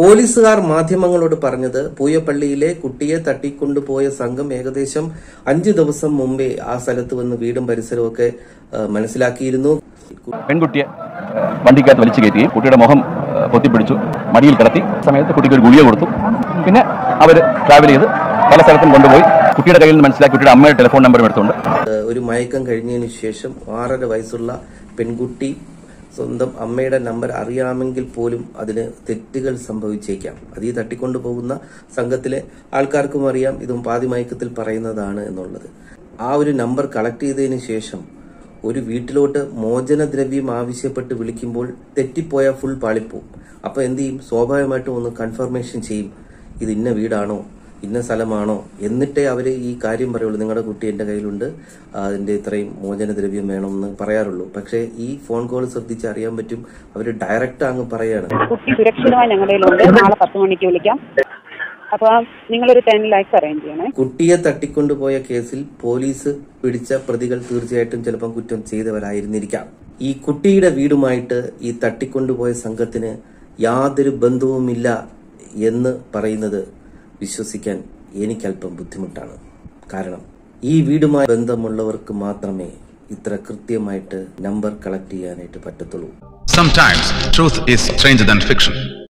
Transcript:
പോലീസുകാർ മാധ്യമങ്ങളോട് പറഞ്ഞത് പൂയപ്പള്ളിയിലെ കുട്ടിയെ തട്ടിക്കൊണ്ടുപോയ സംഘം ഏകദേശം അഞ്ചു ദിവസം മുമ്പേ ആ സ്ഥലത്ത് വന്ന് വീടും പരിസരവും ഒക്കെ ആ, മനസ്സിലാക്കിയിരുന്നു പെൺകുട്ടിയെ ഏഹ്, വണ്ടിക്കകത്ത് വലിച്ചു കയറ്റുകയും കുട്ടിയുടെ മുഖം ഏഹ്, പൊത്തിപ്പിടിച്ചു മടിയിൽ കിടത്തി സമയത്ത് കുട്ടിക്ക് ഒരു ഗുളിക കൊടുത്തു പിന്നെ അവർ ട്രാവൽ ചെയ്ത് പല സ്ഥലത്തും കൊണ്ടുപോയി കുട്ടിയുടെ കയ്യിൽ നിന്ന് മനസ്സിലാക്കി കുട്ടിയുടെ അമ്മയുടെ ടെലിഫോൺ നമ്പറും എടുത്തുകൊണ്ട് ഏഹ് ഒരു മയക്കം കഴിഞ്ഞതിന് ശേഷം ആറര വയസ്സുള്ള പെൺകുട്ടി സ്വന്തം അമ്മയുടെ നമ്പർ അറിയാമെങ്കിൽ പോലും അതിന് തെറ്റുകൾ സംഭവിച്ചേക്കാം അത് ഈ തട്ടിക്കൊണ്ടു പോകുന്ന സംഘത്തിലെ ആൾക്കാർക്കും അറിയാം ഇതും പാതി മയക്കത്തിൽ പറയുന്നതാണ് എന്നുള്ളത് ആ ഒരു നമ്പർ കളക്ട് ചെയ്തതിന് ശേഷം ഒരു വീട്ടിലോട്ട് മോചനദ്രവ്യം ആവശ്യപ്പെട്ട് വിളിക്കുമ്പോൾ തെറ്റിപ്പോയ ഫുൾ പാളിപ്പോവും അപ്പൊ എന്ത് ചെയ്യും സ്വാഭാവികമായിട്ടും ഒന്ന് കൺഫർമേഷൻ ചെയ്യും ഇത് ഇന്ന വീടാണോ ഇന്ന സ്ഥലമാണോ എന്നിട്ടേ അവര് ഈ കാര്യം പറയുള്ളൂ നിങ്ങളുടെ കുട്ടി എന്റെ കയ്യിലുണ്ട് അതിന്റെ ഇത്രയും മോചനദ്രവ്യം വേണമെന്ന് പറയാറുള്ളൂ പക്ഷേ ഈ ഫോൺ കോൾ ശ്രദ്ധിച്ച് അറിയാൻ പറ്റും അവര് ഡയറക്റ്റ് അങ്ങ് പറയാണ് കുട്ടി സുരക്ഷിതമായി ഞങ്ങളുടെ കയ്യിലുണ്ട് നാളെ പത്ത് മണിക്ക് വിളിക്കാം അപ്പൊ നിങ്ങളൊരു ടെൻ ലാക്സ് അറേഞ്ച് ചെയ്യണേ കുട്ടിയെ തട്ടിക്കൊണ്ടുപോയ കേസിൽ പോലീസ് പിടിച്ച പ്രതികൾ തീർച്ചയായിട്ടും ചിലപ്പം കുറ്റം ചെയ്തവരായിരുന്നിരിക്കാം ഈ കുട്ടിയുടെ വീടുമായിട്ട് ഈ തട്ടിക്കൊണ്ടുപോയ സംഘത്തിന് യാതൊരു ബന്ധവുമില്ല എന്ന് പറയുന്നത് വിശ്വസിക്കാൻ എനിക്കല്പം ബുദ്ധിമുട്ടാണ് കാരണം ഈ വീടുമായി ബന്ധമുള്ളവർക്ക് മാത്രമേ ഇത്ര കൃത്യമായിട്ട് നമ്പർ കളക്ട് ചെയ്യാനായിട്ട് പറ്റത്തുള്ളൂ Sometimes truth is stranger than fiction.